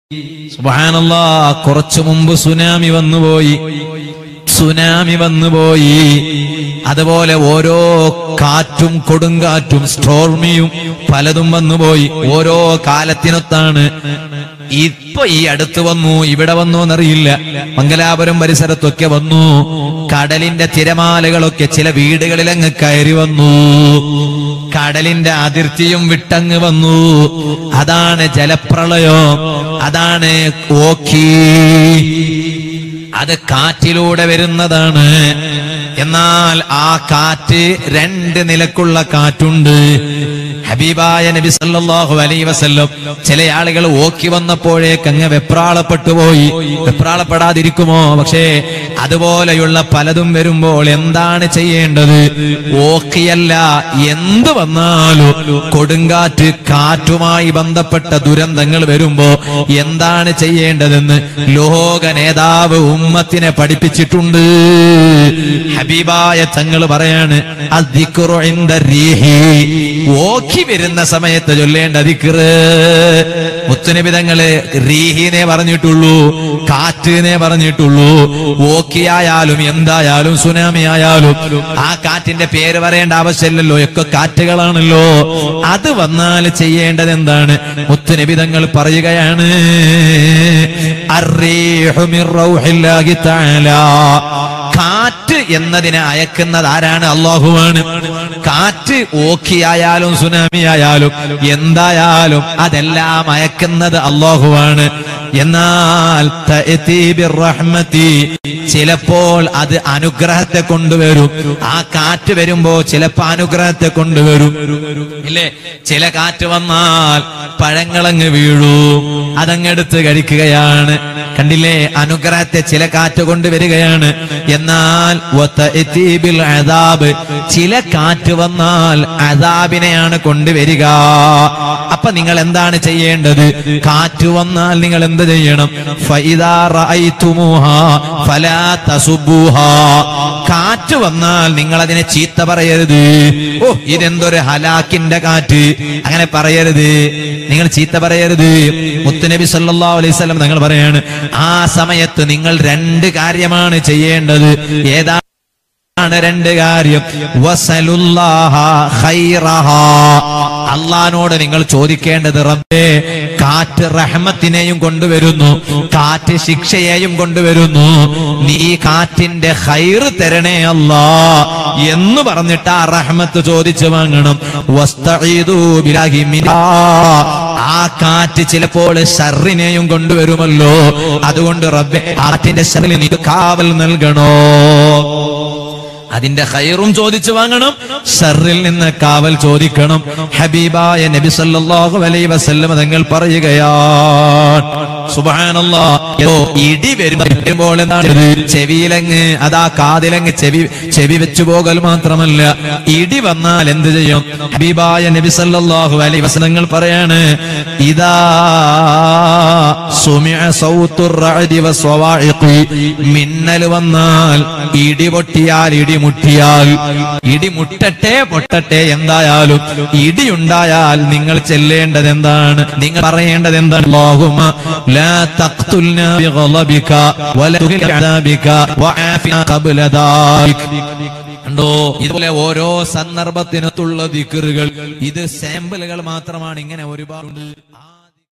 സുബാനല്ലാ കുറച്ചു മുമ്പ് സുനാമി വന്നുപോയി സുനാമി വന്നുപോയി അതുപോലെ ഓരോ കാറ്റും കൊടുങ്കാറ്റും സ്റ്റോർമിയും പലതും വന്നുപോയി ഓരോ കാലത്തിനൊത്താണ് ഇപ്പൊ ഈ അടുത്ത് വന്നു ഇവിടെ വന്നു എന്നറിയില്ല മംഗലാപുരം പരിസരത്തൊക്കെ വന്നു കടലിന്റെ തിരമാലകളൊക്കെ ചില വീടുകളിൽ അങ്ങ് കയറി വന്നു കടലിന്റെ അതിർത്തിയും വിട്ടങ്ങ് വന്നു അതാണ് ജലപ്രളയം അതാണ് ഓഖി അത് കാറ്റിലൂടെ വരുന്നതാണ് എന്നാൽ ആ കാറ്റ് രണ്ട് നിലക്കുള്ള കാറ്റുണ്ട് ഹബീബായ നബി സല്ലല്ലാഹു അലൈഹി വസല്ലം ചില ആളുകൾ ഓക്കി വന്നപ്പോഴേക്ക് അങ്ങ് വെപ്രാളപ്പെട്ടു പോയി വെപ്രാളപ്പെടാതിരിക്കുമോ പക്ഷേ അതുപോലെയുള്ള പലതും വരുമ്പോൾ എന്താണ് ചെയ്യേണ്ടത് ഓക്കിയല്ല എന്ത് വന്നാലും കൊടുങ്കാറ്റ് കാറ്റുമായി ബന്ധപ്പെട്ട ദുരന്തങ്ങൾ വരുമ്പോ എന്താണ് ചെയ്യേണ്ടതെന്ന് ലോക നേതാവ് ഉമ്മത്തിനെ പഠിപ്പിച്ചിട്ടുണ്ട് ഹബീബായ തങ്ങൾ പറയാണ് അദ്ദിഖ്റു ഇൻദ റീഹി. ഓഖി വരുന്ന സമയത്ത് ചൊല്ലേണ്ട ദിക്റ് മുത്തുനബി തങ്ങള് റീഹിനെ പറഞ്ഞിട്ടുള്ളൂ കാറ്റിനെ പറഞ്ഞിട്ടുള്ളൂ ഓക്കിയായാലും എന്തായാലും സുനാമി ആയാലും ആ കാറ്റിന്റെ പേര് പറയേണ്ട ആവശ്യമില്ലല്ലോ ഒക്കെ കാറ്റുകളാണല്ലോ അത് വന്നാൽ ചെയ്യേണ്ടത് എന്താണ് മുത്തുനബി തങ്ങൾ പറയുകയാണ് അർറീഹു മിർ റൗഹില്ലാഹി തആല കാറ്റ് എന്നതിനെ അയക്കുന്നത് ആരാണ് അള്ളാഹുവാണ് കാറ്റ് ഓക്കിയായാലും സുനാമി ആയാലും എന്തായാലും അതെല്ലാം അയക്കുന്നത് അള്ളാഹുവാണ് എന്നാൽ തഅതി ബിർറഹ്മതി ചിലപ്പോൾ അത് അനുഗ്രഹത്തെ കൊണ്ടുവരും ആ കാറ്റ് വരുമ്പോ ചിലപ്പോ അനുഗ്രഹത്തെ കൊണ്ടുവരും ഇല്ലേ ചില കാറ്റ് വന്നാൽ പഴങ്ങളങ്ങ് വീഴൂ അതങ്ങെടുത്ത് കഴിക്കുകയാണ് കണ്ടില്ലേ അനുഗ്രഹത്തെ ചില കാറ്റ് കൊണ്ടുവരികയാണ് എന്നാൽ വതഅതി ബിൽ അദാബ് ചില കാറ്റ് വന്നാൽ അദാബിനെയാണ് കൊണ്ടുവരിക അപ്പൊ നിങ്ങൾ എന്താണ് ചെയ്യേണ്ടത് കാറ്റ് വന്നാൽ നിങ്ങൾ എന്ത് ചെയ്യണം ഫൈദാ റഅയ്തുമുഹാ ഫലാ തസുബ്ബൂഹാ കാറ്റ് വന്നാൽ നിങ്ങൾ അതിനെ ചീത്ത പറയരുത് ഓ ഇതെന്തൊരു ഹലാക്കിന്റെ കാറ്റ് അങ്ങനെ പറയരുത് നിങ്ങൾ ചീത്ത പറയരുത് മുത്തുനബി സല്ലല്ലാഹു അലൈഹി വസല്ലം നിങ്ങൾ പറയാണ് ആ സമയത്ത് നിങ്ങൾ രണ്ട് കാര്യമാണ് ചെയ്യേണ്ടത് ഏതാ ആണ് രണ്ട് കാര്യം വസലുല്ലാഹ ഖൈറഹാ അള്ളഹാനോട് നിങ്ങൾ ചോദിക്കേണ്ടത് റബ്ബേ കാറ്റ് റഹ്മത്തിനെയും കൊണ്ടുവരുന്നു കാറ്റ് ശിക്ഷയെയും കൊണ്ടുവരുന്നു നീ കാറ്റിന്റെ ഹൈറ് തരണേ അല്ലാ എന്ന് പറഞ്ഞിട്ട് ആ റഹ്മത്ത് ചോദിച്ചു വാങ്ങണം വസ്തഈദു ബില്ലാഹി മിനാ. ആ കാറ്റ് ചിലപ്പോൾ ഷറിനെയും കൊണ്ടുവരുമല്ലോ അതുകൊണ്ട് റബ്ബേ കാറ്റിന്റെ ഷറിൽ നീ കാവൽ നൽകണോ അതിന്റെ ഹൈറും ചോദിച്ചു വാങ്ങണം ഷറിൽ നിന്ന് കാവൽ ചോദിക്കണം ഹബീബായ നബി സല്ലല്ലാഹു അലൈഹി വസല്ലം തങ്ങൾ പറയുകയാണ് സുബ്ഹാനല്ലാഹ് ഏതോ ഇടി വരുമ്പോൾ എന്താണ് ഇത്? ചെവിയിലങ്ങ് അതാ കാതിലങ്ങ് ചെവി ചെവി വെച്ചു പോകൽ മാത്രമല്ല ഇടി വന്നാൽ എന്ത് ചെയ്യും ഹബീബായ നബി സല്ലല്ലാഹു അലൈഹി വസല്ലങ്ങൾ പറയാണ് ഇതാ സുമിഅ സൗത്തുർ റഅദി വസ്വവാഇഖി മിന്നൽ വന്നാൽ ഇടി പൊട്ടിയാൽ ഇടി മുട്ടിയാൽ ഇടി മുട്ടട്ടെ പൊട്ടട്ടെ എന്തായാലും ഇടിയുണ്ടായാൽ നിങ്ങൾ ചെല്ലേണ്ടത് എന്താണ് നിങ്ങൾ പറയേണ്ടത് എന്താണ് അല്ലാഹുമ്മ ലാ തഖ്തുൽനാ ബിഗളബിക വലാ തുഗ്നി അദാബിക വആഫിനാ ഖബ്ല ദാലിക് കണ്ടോ ഇതുപോലെ ഓരോ സന്ദർഭത്തിനത്തുള്ള ദിക്കറുകൾ ഇത് സാമ്പിളുകൾ മാത്രമാണ് ഇങ്ങനെ ഒരുപാടുണ്ട് ആ